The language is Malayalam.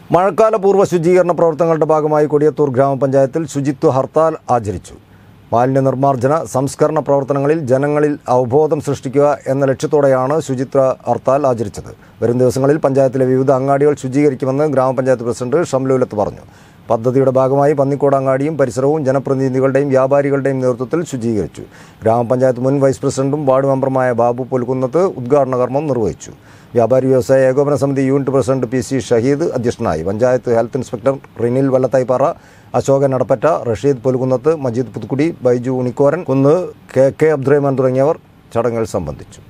മഴക്കാല പൂർവ്വ ശുചീകരണ പ്രവർത്തനങ്ങളുടെ ഭാഗമായി കൊടിയത്തൂർ ഗ്രാമപഞ്ചായത്തിൽ ശുചിത്വ ഹർത്താൽ ആചരിച്ചു മാലിന്യ നിർമ്മാർജ്ജന സംസ്കരണ പ്രവർത്തനങ്ങളിൽ ജനങ്ങളിൽ അവബോധം സൃഷ്ടിക്കുക എന്ന ലക്ഷ്യത്തോടെയാണ് ശുചിത്വ ഹർത്താൽ ആചരിച്ചത് വരും ദിവസങ്ങളിൽ പഞ്ചായത്തിലെ വിവിധ അങ്ങാടികൾ ശുചീകരിക്കുമെന്ന് ഗ്രാമപഞ്ചായത്ത് പ്രസിഡന്റ് ഷംലൂലത്ത് പറഞ്ഞു പദ്ധതിയുടെ ഭാഗമായി പന്നിക്കോട് അങ്ങാടിയും പരിസരവും ജനപ്രതിനിധികളുടെയും വ്യാപാരികളുടെയും നേതൃത്വത്തിൽ ശുചീകരിച്ചു ഗ്രാമപഞ്ചായത്ത് മുൻ വൈസ് പ്രസിഡന്റും വാർഡ് മെമ്പറുമായ ബാബു പുൽക്കുന്നത്ത് ഉദ്ഘാടന കർമ്മം നിർവഹിച്ചു വ്യാപാരി വ്യവസായ ഏകോപന സമിതി unit president P C Shahid അധ്യക്ഷനായി പഞ്ചായത്ത് ഹെൽത്ത് ഇൻസ്പെക്ടർ റിനിൽ വല്ലത്തായിപ്പാറ അശോകൻ അടപ്പറ്റ റഷീദ് പുൽക്കുന്നത്ത് മജീദ് പുതുക്കുടി ബൈജു ഉണിക്കോരൻ കുന്ന് കെ കെ അബ്ദുറഹ്മാൻ തുടങ്ങിയവർ ചടങ്ങിൽ സംബന്ധിച്ചു